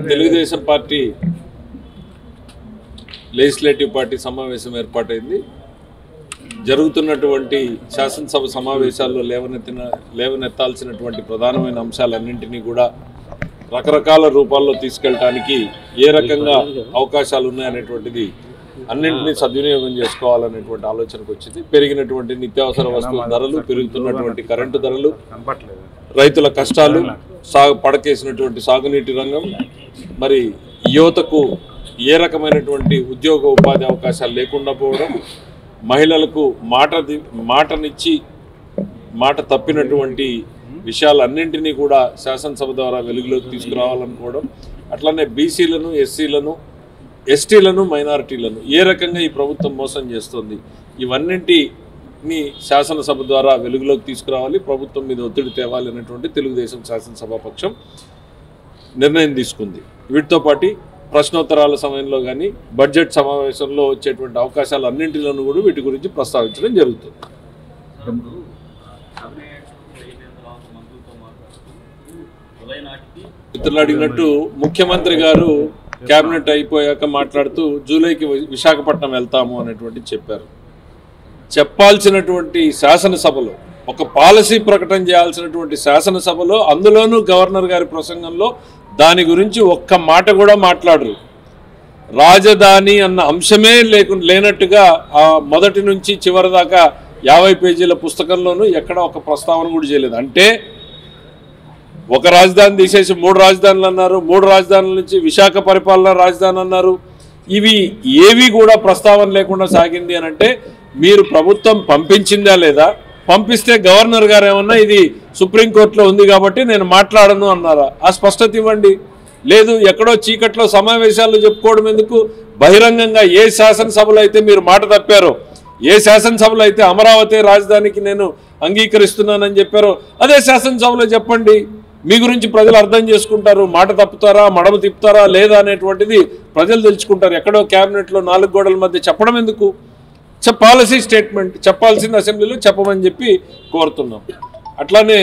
Telugu Desam party legislative party సమావేశం ఏర్పాటైంది జరుగుతున్నటువంటి శాసనసభ సమావేశాల్లో లేవనెత్తిన లేవనెత్తాల్సినటువంటి ప్రధానమైన అంశాలన్నింటినీ కూడా రకరకాల రూపాల్లో తీసుకెళ్ళటానికి ఏ రకంగా అవకాశాలు ఉన్నాయనేటువంటిది అన్నింటినీ సద్వినియోగం చేసుకోవాలనేటువంటి ఆలోచనకు వచ్చింది పెరిగినటువంటి నిత్యావసర వస్తువుల ధరలు పెరుగుతున్నటువంటి కరెంటు ధరలు రైతుల కష్టాలు సాగు పడకేసినటువంటి సాగునీటి రంగం మరి యువతకు ఏ రకమైనటువంటి ఉద్యోగ ఉపాధి అవకాశాలు లేకుండా పోవడం మహిళలకు మాట ది- మాటనిచ్చి మాట తప్పినటువంటి విషయాలన్నింటినీ కూడా శాసనసభ ద్వారా వెలుగులోకి తీసుకురావాలనుకోవడం అట్లనే బీసీలను ఎస్సీలను ఎస్టీలను మైనారిటీలను ఏ రకంగా ఈ ప్రభుత్వం మోసం చేస్తుంది ఇవన్నింటిని శాసనసభ ద్వారా వెలుగులోకి తీసుకురావాలి ప్రభుత్వం మీద ఒత్తిడి తేవాలి అనేటువంటి తెలుగుదేశం శాసనసభ పక్షం నిర్ణయం తీసుకుంది వీటితో పాటు ప్రశ్నోత్తరాల సమయంలో కానీ బడ్జెట్ సమావేశంలో వచ్చేటువంటి అవకాశాలు అన్నింటిలోనూ కూడా వీటి గురించి ప్రస్తావించడం జరుగుతుంది మిత్రులు అడిగినట్టు ముఖ్యమంత్రి గారు కేబినెట్ అయిపోయాక మాట్లాడుతూ జూలైకి వి- విశాఖపట్నం వెళ్తాము అనేటువంటి చెప్పారు చెప్పాల్సినటువంటి శాసనసభలో ఒక పాలసీ ప్రకటన చేయాల్సినటువంటి శాసనసభలో అందులోనూ గవర్నర్ గారి ప్రసంగంలో దాని గురించి ఒక్క మాట కూడా మాట్లాడరు రాజధాని అన్న అంశమే లేకు లేనట్టుగా ఆ మొదటి నుంచి చివరి దాకా యాభై పేజీల పుస్తకంలోనూ ఎక్కడ ఒక ప్రస్తావన కూడా చేయలేదు అంటే ఒక రాజధాని తీసేసి మూడు రాజధానులు అన్నారు మూడు రాజధానుల నుంచి విశాఖ పరిపాలన రాజధాని అన్నారు ఇవి ఏవి కూడా ప్రస్తావన లేకుండా సాగింది అని అంటే మీరు ప్రభుత్వం పంపించిందా లేదా పంపిస్తే గవర్నర్ గారు ఏమన్నా ఇది సుప్రీంకోర్టులో ఉంది కాబట్టి నేను మాట్లాడను అన్నారా ఆ స్పష్టత ఇవ్వండి లేదు ఎక్కడో చీకట్లో సమావేశాలు చెప్పుకోవడం ఎందుకు బహిరంగంగా ఏ శాసనసభలో అయితే మీరు మాట తప్పారో ఏ శాసనసభలో అయితే అమరావతి రాజధానికి నేను అంగీకరిస్తున్నానని చెప్పారో అదే శాసనసభలో చెప్పండి మీ గురించి ప్రజలు అర్థం చేసుకుంటారు మాట తప్పుతారా మడమ తిప్పుతారా లేదా అనేటువంటిది ప్రజలు తెలుసుకుంటారు ఎక్కడో క్యాబినెట్లో నాలుగు గోడల మధ్య చెప్పడం ఎందుకు చెప్ పాలసీ స్టేట్మెంట్ చెప్పాల్సింది అసెంబ్లీలో చెప్పమని చెప్పి కోరుతున్నాం అట్లానే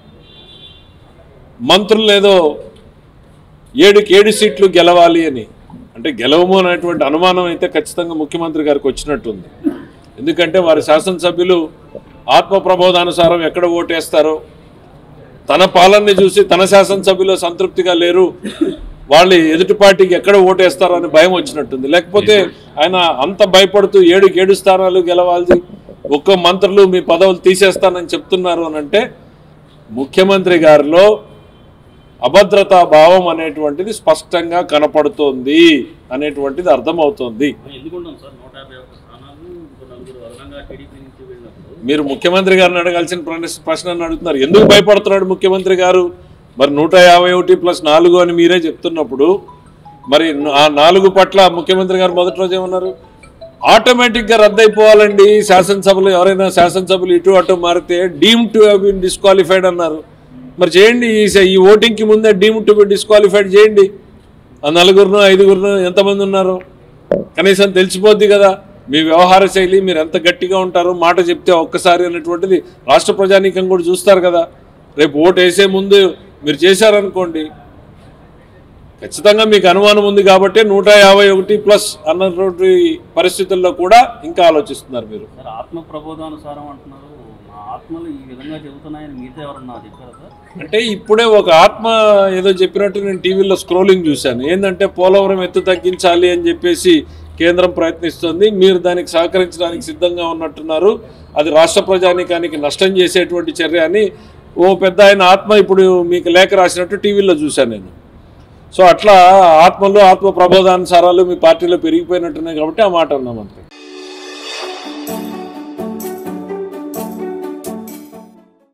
మంత్రులు ఏదో ఏడుకి ఏడు సీట్లు గెలవాలి అని అంటే గెలవము అనేటువంటి అనుమానం అయితే ఖచ్చితంగా ముఖ్యమంత్రి గారికి వచ్చినట్టుంది ఎందుకంటే వారి శాసనసభ్యులు ఆత్మ ప్రబోధానుసారం ఎక్కడ ఓటేస్తారో తన పాలనని చూసి తన శాసనసభ్యులు సంతృప్తిగా లేరు వాళ్ళు ఎదుటి పార్టీకి ఎక్కడ ఓటేస్తారో అని భయం వచ్చినట్టుంది లేకపోతే ఆయన అంత భయపడుతూ ఏడుకి ఏడు స్థానాలు గెలవాలి ఒక్క మంత్రులు మీ పదవులు తీసేస్తానని చెప్తున్నారు అని అంటే ముఖ్యమంత్రి గారిలో అభద్రతా భావం అనేటువంటిది స్పష్టంగా కనపడుతోంది అనేటువంటిది అర్థమవుతోంది ఎందుకుంటాం సార్ నూట యాభై ఒక్క స్థానాలు ఇంకో నలుగురు అదనంగా టీడీపీ నుంచి వెళ్ళినప్పుడు మీరు ముఖ్యమంత్రి గారిని అడగాల్సిన ప్రశ్న ప్రశ్నను అడుగుతున్నారు ఎందుకు భయపడుతున్నాడు ముఖ్యమంత్రి గారు మరి నూట యాభై ఒకటి ప్లస్ నాలుగు అని మీరే చెప్తున్నప్పుడు మరి ఆ నాలుగు పట్ల ముఖ్యమంత్రి గారు మొదటి రోజు ఏమన్నారు ఆటోమేటిక్గా రద్దయిపోవాలండి శాసనసభలో ఎవరైనా శాసనసభలు ఇటు అటు మారితే deem to have been disqualified అన్నారు మరి చేయండి ఈ స- ఈ ఓటింగ్కి ముందే డీమ్ టు బి డిస్క్వాలిఫైడ్ చేయండి ఆ నలుగురును ఐదుగురును ఎంతమంది ఉన్నారు కనీసం తెలిసిపోద్ది కదా మీ వ్యవహార శైలి మీరు ఎంత గట్టిగా ఉంటారో మాట చెప్తే ఒక్కసారి అనేటువంటిది రాష్ట్ర ప్రజానీకం కూడా చూస్తారు కదా రేపు ఓటు వేసే ముందు మీరు చేశారనుకోండి ఖచ్చితంగా మీకు అనుమానం ఉంది కాబట్టి నూట యాభై ఒకటి ప్లస్ అన్నటువంటి పరిస్థితుల్లో కూడా ఇంకా ఆలోచిస్తున్నారు మీరు సార్ ఆత్మ ప్రబోధానుసారం అంటున్నారు మా ఆత్మలు ఈ విధంగా చెబుతున్నాయని మీతో ఎవరన్నా చెప్పారా సార్ అంటే ఇప్పుడే ఒక ఆత్మ ఏదో చెప్పినట్టు నేను టీవీలో స్క్రోలింగ్ చూశాను ఏంటంటే పోలవరం ఎత్తు తగ్గించాలి అని చెప్పేసి కేంద్రం ప్రయత్నిస్తుంది మీరు దానికి సహకరించడానికి సిద్ధంగా ఉన్నట్టున్నారు అది రాష్ట్ర ప్రజానీకానికి నష్టం చేసేటువంటి చర్య అని ఓ పెద్ద ఆయన ఆత్మ ఇప్పుడు మీకు లేఖ రాసినట్టు టీవీలో చూశాను నేను సో అట్లా ఆత్మలు ఆత్మ ప్రబోధానుసారాలు మీ పార్టీలో పెరిగిపోయినట్టున్నాయి కాబట్టి ఆ మాట అన్నాం అంతే